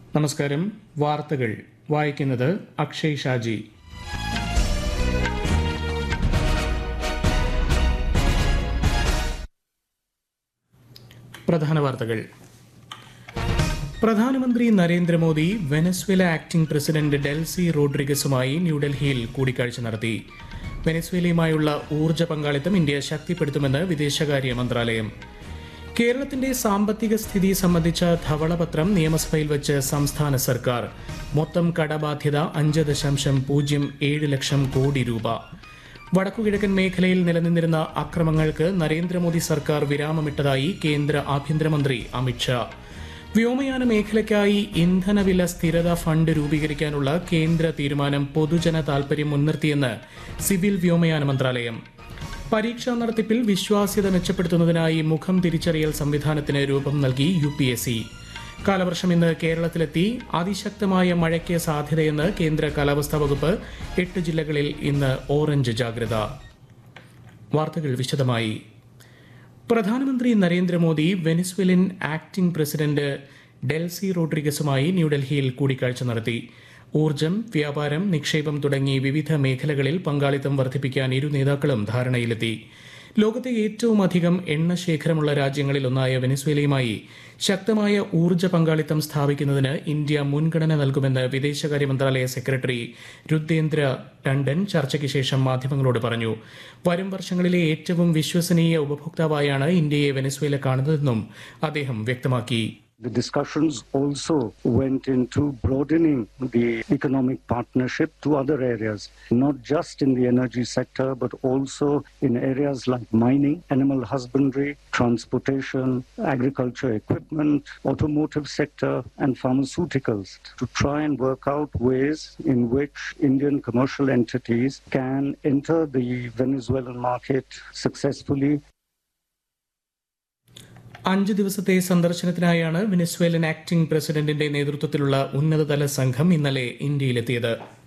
നമസ്കാരം വാർത്തകൾ വായിക്കുന്നത് അക്ഷയ് ഷാജി പ്രധാന വാർത്തകൾ പ്രധാനമന്ത്രി Narendra Modi Venezuela acting president Delcy റോഡ്രിഗസുമായി ന്യൂഡൽഹിയിൽ കൂടിക്കാഴ്ച നടത്തി വെനസ്വേലയുമായുള്ള ഊർജ്ജ പങ്കാളിത്തം ഇന്ത്യ ശക്തിപ്പെടുത്തുമെന്ന് വിദേശകാര്യ മന്ത്രാലയം കേരളത്തിന്റെ സാമ്പത്തിക സ്ഥിതി സംബന്ധിച്ച ധവളപത്രം നിയമസഭയിൽ വെച്ച് സംസ്ഥാന സർക്കാർ മൊത്തം കടബാധ്യത അഞ്ച് ദശാംശം പൂജ്യം ഏഴ് ലക്ഷം കോടി രൂപ വടക്കുകിഴക്കൻ മേഖലയിൽ നിലനിന്നിരുന്ന അക്രമങ്ങൾക്ക് നരേന്ദ്രമോദി സർക്കാർ വിരാമമിട്ടതായി കേന്ദ്ര ആഭ്യന്തരമന്ത്രി അമിത്ഷാ വ്യോമയാന മേഖലയ്ക്കായി ഇന്ധനവില സ്ഥിരത ഫണ്ട് രൂപീകരിക്കാനുള്ള കേന്ദ്ര തീരുമാനം പൊതുജന താൽപര്യം മുൻനിർത്തിയെന്ന് സിവിൽ വ്യോമയാന മന്ത്രാലയം പരീക്ഷാ നടത്തിപ്പിൽ വിശ്വാസ്യത മെച്ചപ്പെടുത്തുന്നതിനായി മുഖം തിരിച്ചറിയൽ സംവിധാനത്തിന് രൂപം നൽകി യു പി എസ് സി കാലവർഷം ഇന്ന് കേരളത്തിലെത്തി അതിശക്തമായ മഴയ്ക്ക് സാധ്യതയെന്ന് കേന്ദ്ര കാലാവസ്ഥാ വകുപ്പ് എട്ട് ജില്ലകളിൽ ഇന്ന് ഓറഞ്ച് ജാഗ്രത വാർത്തകൾ വിശദമായി പ്രധാനമന്ത്രി Narendra Modi Venezuelan acting president Delcy റോഡ്രിഗസുമായി ന്യൂഡൽഹിയിൽ കൂടിക്കാഴ്ച നടത്തി ഊർജ്ജം വ്യാപാരം നിക്ഷേപം തുടങ്ങി വിവിധ മേഖലകളിൽ പങ്കാളിത്തം വർദ്ധിപ്പിക്കാൻ ഇരു നേതാക്കളും ധാരണയിലെത്തി ലോകത്തെ ഏറ്റവും അധികം എണ്ണ ശേഖരമുള്ള രാജ്യങ്ങളിലൊന്നായ വെനിസ്വേലയുമായി ശക്തമായ ഊർജ്ജ പങ്കാളിത്തം സ്ഥാപിക്കുന്നതിന് ഇന്ത്യ മുൻഗണന നൽകുമെന്ന് വിദേശകാര്യ മന്ത്രാലയ സെക്രട്ടറി രുദ്ദേന്ദ്ര ടണ്ടൻ ചർച്ചയ്ക്ക് ശേഷം മാധ്യമങ്ങളോട് പറഞ്ഞു വരും വർഷങ്ങളിലെ ഏറ്റവും വിശ്വസനീയ ഉപഭോക്താവായാണ് ഇന്ത്യയെ വെനസ്വേല കാണുന്നതെന്നും അദ്ദേഹം വ്യക്തമാക്കി The discussions also went into broadening the economic partnership to other areas, not just in the energy sector, but also in areas like mining, animal husbandry, transportation, agriculture equipment, automotive sector, and pharmaceuticals to try and work out ways in which Indian commercial entities can enter the Venezuelan market successfully അഞ്ച് ദിവസത്തെ സന്ദർശനത്തിനായാണ് Venezuelan acting പ്രസിഡന്റിന്റെ നേതൃത്വത്തിലുള്ള ഉന്നതതല സംഘം ഇന്നലെ ഇന്ത്യയിലെത്തിയത്